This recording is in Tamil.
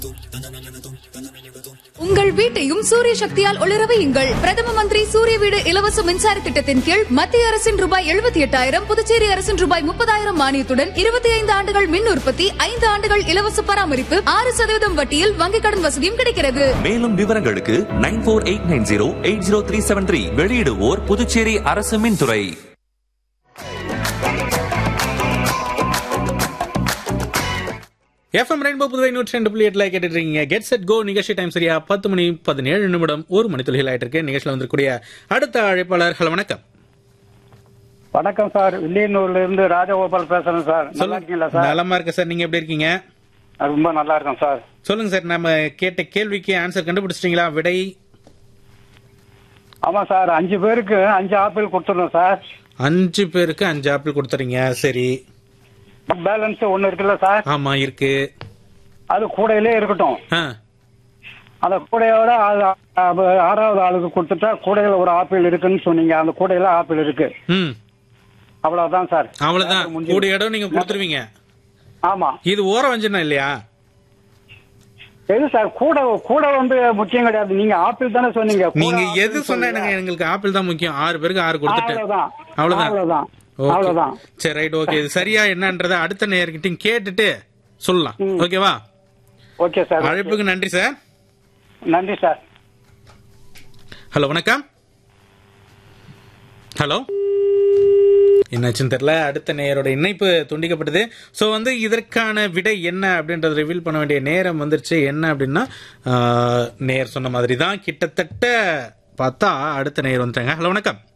உங்கள் வீட்டையும் சூரிய சக்தியால் ஒளிர வையுங்கள் பிரதம மந்திரி சூரிய வீடு இலவச மின்சார திட்டத்தின் கீழ் மத்திய அரசின் ரூபாய் எழுபத்தி எட்டாயிரம் புதுச்சேரி அரசின் ரூபாய் முப்பதாயிரம் மானியத்துடன் இருபத்தி ஐந்து ஆண்டுகள் மின் உற்பத்தி ஐந்து ஆண்டுகள் இலவச பராமரிப்பு ஆறு சதவீதம் வட்டியில் வங்கிக் கடன் வசதியும் கிடைக்கிறது மேலும் விவரங்களுக்கு nine four eight nine zero eight zero three seven three வெளியிடுவோர் புதுச்சேரி அரசு மின்துறை எஃப்எம் ரெயின்போ புதுவை நூற்றி ரெண்டு புள்ளி எட்டுல கேட்டுட்டு இருக்கீங்க கெட் செட் கோ நிகழ்ச்சி டைம் சரியா பத்து மணி பதினேழு நிமிடம் ஒரு மணி துளிகள் ஆயிட்டு இருக்கு நிகழ்ச்சியில் வந்திருக்கூடிய அடுத்த அழைப்பாளர் ஹலோ வணக்கம் வணக்கம் சார் வில்லியனூர்ல இருந்து ராஜகோபால் பேசுறேன் சார் நல்லா இருக்கீங்களா சார் நலமா இருக்க சார் நீங்க எப்படி இருக்கீங்க ரொம்ப நல்லா இருக்கேன் சார் சொல்லுங்க சார் நம்ம கேட்ட கேள்விக்கு ஆன்சர் கண்டுபிடிச்சிட்டீங்களா விடை ஆமா சார் அஞ்சு பேருக்கு அஞ்சு ஆப்பிள் கொடுத்துருந்தோம் சார் அஞ்சு பேருக்கு அஞ்சு ஆப்பிள் கொடுத்துறீங்க சரி பேலன்ஸ் ஒன்னு இருக்குல்ல சார் ஆமா இருக்கு அது கூடையிலே இருக்கட்டும் ஆ அந்த கூடையோட அது, அது ஆறாவது ஆளுக்கு கொடுத்துட்டா கூடையில ஒரு ஆப்பிள் இருக்குன்னு சொன்னீங்க அந்த கூடையில ஆப்பிள் இருக்கு ம் அவ்வளவுதான் சார் அவ்வளவுதான் முடிஞ்சு. கூடிய இடம் நீங்க கொடுத்துருவீங்க ஆமா இது ஓர வஞ்சனா இல்லையா எது சார் கூட கூட வந்து முக்கியம் கிடையாது நீங்க ஆப்பிள் தானே சொன்னீங்க கூட நீங்க ஆப்பிள் எது சொன்னா சொன்னீங்க. எனக்கு எங்களுக்கு ஆப்பிள் தான் முக்கியம் ஆறு பேருக்கு ஆறு கொடுத்துட்டேன் அவ்வளவுதான் அவ்வளவுதான் அவ்வளவுதான் Okay. அவ்வளவுதான் சரி ரைட் ஓகே இது சரியா என்னன்றத அடுத்த நேர்கிட்டையும் கேட்டுட்டு சொல்லலாம் ஓகேவா ஓகே சார் அழைப்புக்கு நன்றி சார் நன்றி சார் ஹலோ வணக்கம் ஹலோ என்னாச்சுன்னு தெரியல அடுத்த நேயரோட இணைப்பு துண்டிக்கப்பட்டது ஸோ வந்து இதற்கான விடை என்ன அப்படின்றத ரிவீல் பண்ண வேண்டிய நேரம் வந்துருச்சு என்ன அப்படின்னா ஆஹ், நேயர் சொன்ன மாதிரி தான் கிட்டத்தட்ட பார்த்தா அடுத்த நேயர் வந்துட்டாங்க ஹலோ வணக்கம்